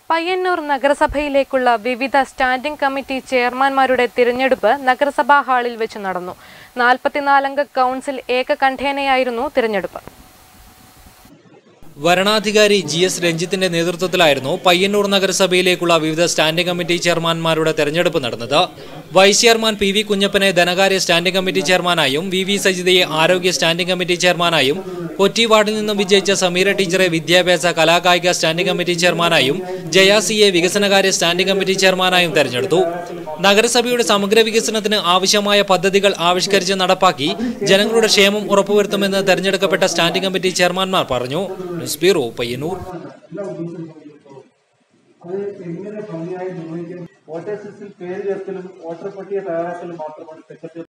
പയ്യന്നൂർ നഗരസഭയിലേക്കുള്ള വിവിധ standing committee ചെയർമാൻമാരുടെ തിരഞ്ഞെടുപ്പ് നഗരസഭാ ഹാളിൽ വെച്ച് നടന്നു നാൽപ്പത്തിനാലംഗ കൗൺസിൽ ഏകകണ്ഠേനയായിരുന്നു തിരഞ്ഞെടുപ്പ് വരണാധികാരി ജി എസ് രഞ്ജിത്തിന്റെ നേതൃത്വത്തിലായിരുന്നു പയ്യന്നൂർ നഗരസഭയിലേക്കുള്ള വിവിധ സ്റ്റാൻഡിംഗ് കമ്മിറ്റി ചെയർമാൻമാരുടെ തെരഞ്ഞെടുപ്പ് നടന്നത് വൈസ് ചെയർമാൻ പി വി കുഞ്ഞപ്പനെ ധനകാര്യ സ്റ്റാൻഡിംഗ് കമ്മിറ്റി ചെയർമാനായും വി വി സജിതയെ ആരോഗ്യ സ്റ്റാൻഡിംഗ് കമ്മിറ്റി ചെയർമാനായും കൊച്ചി വാർഡിൽ നിന്നും വിജയിച്ച സമീര ടീച്ചറെ വിദ്യാഭ്യാസ കലാകായിക സ്റ്റാൻഡിംഗ് കമ്മിറ്റി ചെയർമാനായും ജയാസിയെ വികസനകാര്യ സ്റ്റാൻഡിംഗ് കമ്മിറ്റി ചെയർമാനായും തെരഞ്ഞെടുത്തു നഗരസഭയുടെ സമഗ്ര വികസനത്തിന് ആവശ്യമായ പദ്ധതികൾ ആവിഷ്കരിച്ച് നടപ്പാക്കി ജനങ്ങളുടെ ക്ഷേമം ഉറപ്പുവരുത്തുമെന്ന് തെരഞ്ഞെടുക്കപ്പെട്ട സ്റ്റാൻഡിംഗ് കമ്മിറ്റി ചെയർമാൻമാർ പറഞ്ഞു ന്യൂസ് ബ്യൂറോ പയ്യന്നൂർ അത് എങ്ങനെ ഭംഗിയായി നിർവഹിക്കും വോട്ടേഴ്സ് ലിസ്റ്റിൽ പേര് ചേർക്കലും വോട്ടർ പട്ടിക തയ്യാറാക്കലും മാത്രമാണ് സെക്രട്ടറി